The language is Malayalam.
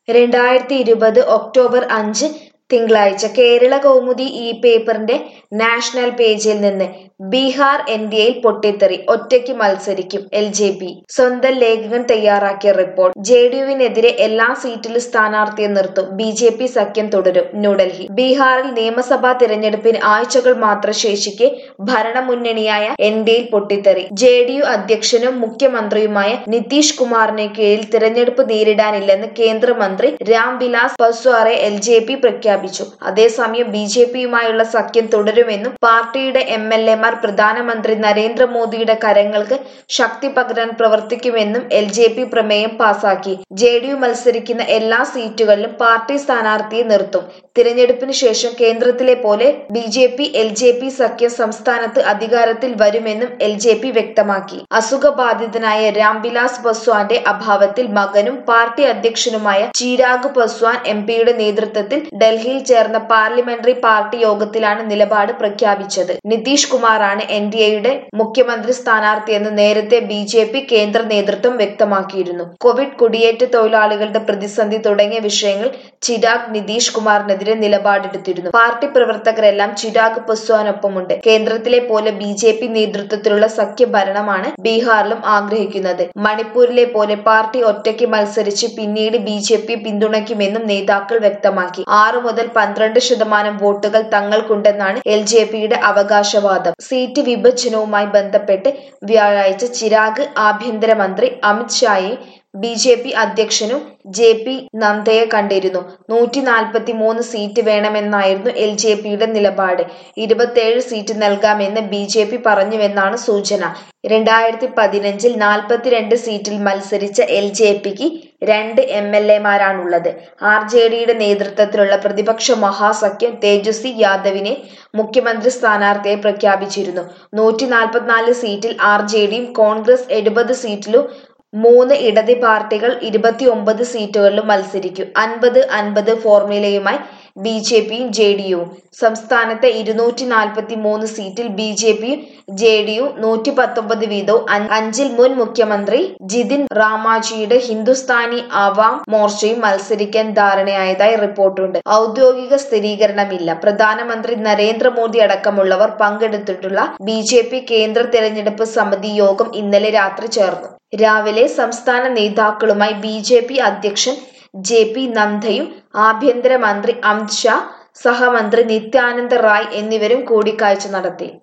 രണ്ടായിരത്തി ഇരുപത് ഒക്ടോബർ അഞ്ച് തിങ്കളാഴ്ച കേരള കൗമുദി ഈ പേപ്പറിന്റെ നാഷണൽ പേജിൽ നിന്ന് ബീഹാർ ഇന്ത്യയിൽ പൊട്ടിത്തെറി ഒറ്റയ്ക്ക് മത്സരിക്കും എൽ ജെ പി സ്വന്തം ലേഖകൻ തയ്യാറാക്കിയ റിപ്പോർട്ട് ജെ ഡി യുവിനെതിരെ എല്ലാ സീറ്റിലും സ്ഥാനാർത്ഥിയെ നിർത്തും ബി ജെ പി സഖ്യം തുടരും ന്യൂഡൽഹി ബീഹാറിൽ നിയമസഭാ തിരഞ്ഞെടുപ്പിന് ആഴ്ചകൾ മാത്രം ശേഷിക്കെ ഭരണമുന്നണിയായ എൻ ഡിയിൽ പൊട്ടിത്തെറി ജെ ഡി യു അധ്യക്ഷനും മുഖ്യമന്ത്രിയുമായ നിതീഷ് കുമാറിന് കീഴിൽ തിരഞ്ഞെടുപ്പ് നേരിടാനില്ലെന്ന് കേന്ദ്രമന്ത്രി രാം വിലാസ് പസ്വാറെ എൽ ജെ പി പ്രഖ്യാപിച്ചു അതേസമയം ബി ജെ പിയുമായുള്ള സഖ്യം തുടരുമെന്നും പാർട്ടിയുടെ എം എൽ എമാർ പ്രധാനമന്ത്രി നരേന്ദ്രമോദിയുടെ കരങ്ങൾക്ക് ശക്തി പകരാൻ പ്രവർത്തിക്കുമെന്നും എൽ ജെ പി പ്രമേയം പാസാക്കി ജെ ഡി യു മത്സരിക്കുന്ന എല്ലാ സീറ്റുകളിലും പാർട്ടി സ്ഥാനാർത്ഥിയെ നിർത്തും തിരഞ്ഞെടുപ്പിന് ശേഷം കേന്ദ്രത്തിലെ പോലെ B J P L J P സഖ്യം സംസ്ഥാനത്ത് അധികാരത്തിൽ വരുമെന്നും എൽ ജെ പി വ്യക്തമാക്കി അസുഖബാധിതനായ രാംവിലാസ് പസ്വാന്റെ അഭാവത്തിൽ മകനും പാർട്ടി അധ്യക്ഷനുമായ ചിരാഗ് പസ്വാൻ എം പിയുടെ നേതൃത്വത്തിൽ ഡൽഹിയിൽ ചേർന്ന പാർലമെന്ററി പാർട്ടി യോഗത്തിലാണ് നിലപാട് പ്രഖ്യാപിച്ചത് നിതീഷ് കുമാറാണ് എൻ ഡി എയുടെ മുഖ്യമന്ത്രി സ്ഥാനാർത്ഥിയെന്ന് നേരത്തെ ബി ജെ പി കേന്ദ്ര നേതൃത്വം വ്യക്തമാക്കിയിരുന്നു കോവിഡ് കുടിയേറ്റ തൊഴിലാളികളുടെ പ്രതിസന്ധി തുടങ്ങിയ വിഷയങ്ങൾ ചിരാഗ് നിതീഷ് കുമാറിനെതിരെ നിലപാടെടുത്തിരുന്നു പാർട്ടി പ്രവർത്തകരെല്ലാം ചിരാഗ് പസ്വാനൊപ്പമുണ്ട് കേന്ദ്രത്തിലെ പോലെ ബി ജെ പി നേതൃത്വത്തിലുള്ള സഖ്യ ഭരണമാണ് ബീഹാറിലും ആഗ്രഹിക്കുന്നത് മണിപ്പൂരിലെ പോലെ പാർട്ടി ഒറ്റയ്ക്ക് മത്സരിച്ച് പിന്നീട് ബി ജെ പി പിന്തുണയ്ക്കുമെന്നും നേതാക്കൾ വ്യക്തമാക്കി ആറ് മുതൽ പന്ത്രണ്ട് ശതമാനം വോട്ടുകൾ തങ്ങൾക്കുണ്ടെന്നാണ് എൽ ജെ പിയുടെ അവകാശവാദം സീറ്റ് വിഭജനവുമായി ബന്ധപ്പെട്ട് വ്യാഴാഴ്ച ചിരാഗ് ആഭ്യന്തരമന്ത്രി അമിത് ഷായെ ബി ജെ പി അധ്യക്ഷനും ജെ പി നന്ദയെ കണ്ടിരുന്നു നൂറ്റി നാൽപ്പത്തി മൂന്ന് സീറ്റ് വേണമെന്നായിരുന്നു എൽ ജെ പിയുടെ നിലപാട് ഇരുപത്തിയേഴ് സീറ്റ് നൽകാമെന്ന് ബി ജെ പി പറഞ്ഞുവെന്നാണ് സൂചന രണ്ടായിരത്തി പതിനഞ്ചിൽ നാൽപ്പത്തിരണ്ട് സീറ്റിൽ മത്സരിച്ച എൽ ജെ പിക്ക് രണ്ട് എം എൽ എമാരാണുള്ളത് ആർ ജെ ഡിയുടെ നേതൃത്വത്തിലുള്ള പ്രതിപക്ഷ മഹാസഖ്യം തേജസ്വി യാദവിനെ മുഖ്യമന്ത്രി സ്ഥാനാർത്ഥിയായി പ്രഖ്യാപിച്ചിരുന്നു നൂറ്റി നാൽപ്പത്തിനാല് സീറ്റിൽ ആർ ജെ ഡിയും കോൺഗ്രസ് എഴുപത് സീറ്റിലും മൂന്ന് ഇടത് പാർട്ടികൾ ഇരുപത്തിയൊമ്പത് സീറ്റുകളിലും മത്സരിക്കും അൻപത് അൻപത് ഫോർമുലയുമായി ബി ജെ പിയും ജെ ഡി യുവും സംസ്ഥാനത്തെ ഇരുന്നൂറ്റി നാൽപ്പത്തി മൂന്ന് സീറ്റിൽ ബി ജെ പിയും ജെ ഡി യു നൂറ്റി പത്തൊമ്പത് വീതവും അഞ്ചിൽ മുൻ മുഖ്യമന്ത്രി ജിതിൻ റാമാജിയുടെ ഹിന്ദുസ്ഥാനി അവാം മോർച്ചയും മത്സരിക്കാൻ ധാരണയായതായി റിപ്പോർട്ടുണ്ട് ഔദ്യോഗിക സ്ഥിരീകരണമില്ല പ്രധാനമന്ത്രി നരേന്ദ്രമോദി അടക്കമുള്ളവർ പങ്കെടുത്തിട്ടുള്ള ബി ജെ പി കേന്ദ്ര തെരഞ്ഞെടുപ്പ് സമിതി യോഗം ഇന്നലെ രാത്രി ചേർന്നു രാവിലെ സംസ്ഥാന നേതാക്കളുമായി ബി ജെ പി അധ്യക്ഷൻ ജെ പി നദ്ദയും ആഭ്യന്തരമന്ത്രി അമിത് ഷാ സഹമന്ത്രി നിത്യാനന്ദ റായ് എന്നിവരും കൂടിക്കാഴ്ച നടത്തി